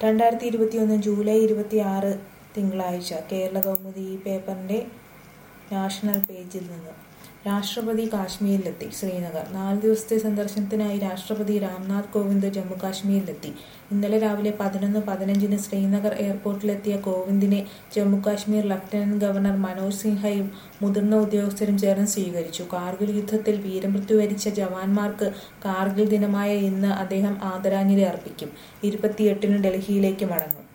രണ്ടായിരത്തി ഇരുപത്തിയൊന്ന് ജൂലൈ ഇരുപത്തി ആറ് തിങ്കളാഴ്ച കേരള കൗമുദി ഈ പേപ്പറിന്റെ നാഷണൽ പേജിൽ നിന്ന് രാഷ്ട്രപതി കാശ്മീരിലെത്തി ശ്രീനഗർ നാല് ദിവസത്തെ സന്ദർശനത്തിനായി രാഷ്ട്രപതി രാംനാഥ് കോവിന്ദ് ജമ്മു കാശ്മീരിലെത്തി ഇന്നലെ രാവിലെ പതിനൊന്ന് പതിനഞ്ചിന് ശ്രീനഗർ എയർപോർട്ടിലെത്തിയ കോവിന്ദിനെ ജമ്മു കാശ്മീർ ലഫ്റ്റനന്റ് ഗവർണർ മനോജ് സിൻഹയും മുതിർന്ന ഉദ്യോഗസ്ഥരും ചേർന്ന് സ്വീകരിച്ചു കാർഗിൽ യുദ്ധത്തിൽ വീരമൃത്യു വരിച്ച ജവാന്മാർക്ക് കാർഗിൽ ദിനമായ ഇന്ന് അദ്ദേഹം ആദരാഞ്ജലി അർപ്പിക്കും ഇരുപത്തിയെട്ടിന് ഡൽഹിയിലേക്ക് മടങ്ങും